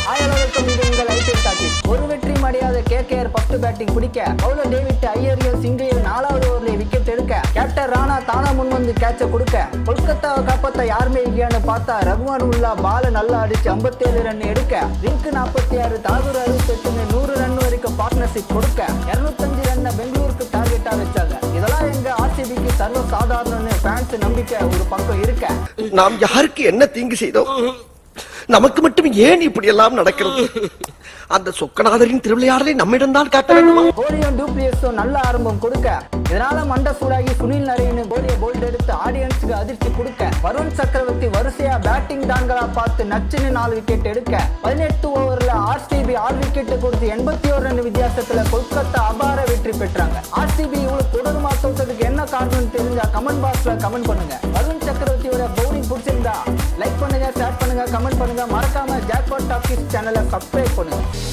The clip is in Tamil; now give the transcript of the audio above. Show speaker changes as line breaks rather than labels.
ஆயிரம் இது உங்கள் ஐபிஎல் டாக்கி ஒரு வெற்றியும் அடையாத கேகேஆர் ஃபர்ஸ்ட் பேட்டிங் பிடிக்க பவுலர் டேவிட் ஐயரியல் சிங்கிள் நாலாவது ஓவரில் விக்கெட் எடுக்க கேப்டன் ராணா தானா முன் வந்து கேட்ச கொடுக்க கொல்கத்தாவை காப்பாத்த யாருமே இல்லையான்னு பார்த்தா ரகுமான் உல்லா பால நல்லா அடிச்சு 57 ரன் எடுக்க ரிங்க் நாற்பத்தி ஆறு தாகூர் அறுபத்தெட்டுன்னு நூறு ரன் வரைக்கும் பார்ட்னர்ஷிப் கொடுக்க 205 ரன்னை பெங்களூருக்கு டார்கெட்டா வச்சாங்க இதெல்லாம் எங்க ஆர்சிபிக்கு சர்வ சாதாரணன்னு ஃபேன்ஸ் நம்பிக்கை ஒரு பக்கம் இருக்க
நாம் யாருக்கு என்ன தீங்கு செய்தோம் நமக்கு மட்டும் ஏன் இப்படி எல்லாம் நடக்கிறது அந்த சொக்கநாதரின் திருவிளையாடலை நம்மிடம்தான் காட்ட வேண்டுமா
கோலியும் டூப்ளியஸும் நல்ல ஆரம்பம் கொடுக்க இதனால மண்ட சூடாகி சுனில் நரேன் கோலியை போல்ட் எடுத்து ஆடியன்ஸுக்கு அதிர்ச்சி கொடுக்க வருண் சக்கரவர்த்தி வரிசையா பேட்டிங் டான்களா பார்த்து நச்சுன்னு நாலு விக்கெட் எடுக்க பதினெட்டு ஓவர்ல ஆர்சிபி ஆறு விக்கெட் கொடுத்து எண்பத்தி ஒரு ரன் வித்தியாசத்துல கொல்கத்தா அபார வெற்றி பெற்றாங்க ஆர்சிபி இவ்வளவு தொடர்மா தோத்ததுக்கு என்ன காரணம்னு தெரிஞ்சா கமெண்ட் பாக்ஸ்ல கமெண்ட் பண்ணுங்க வருண் சக்கரவர்த்தியோட பவுலிங் பிடிச்சிருந்தா லைக் பண்ணுங்க ஷேர் பண்ணுங்க கமெண்ட் பண்ணுங்க மறக்காம ஜாக்பாட் டாக்கிஸ் சேனலை சப்ஸ்கிரைப் பண்ணுங்க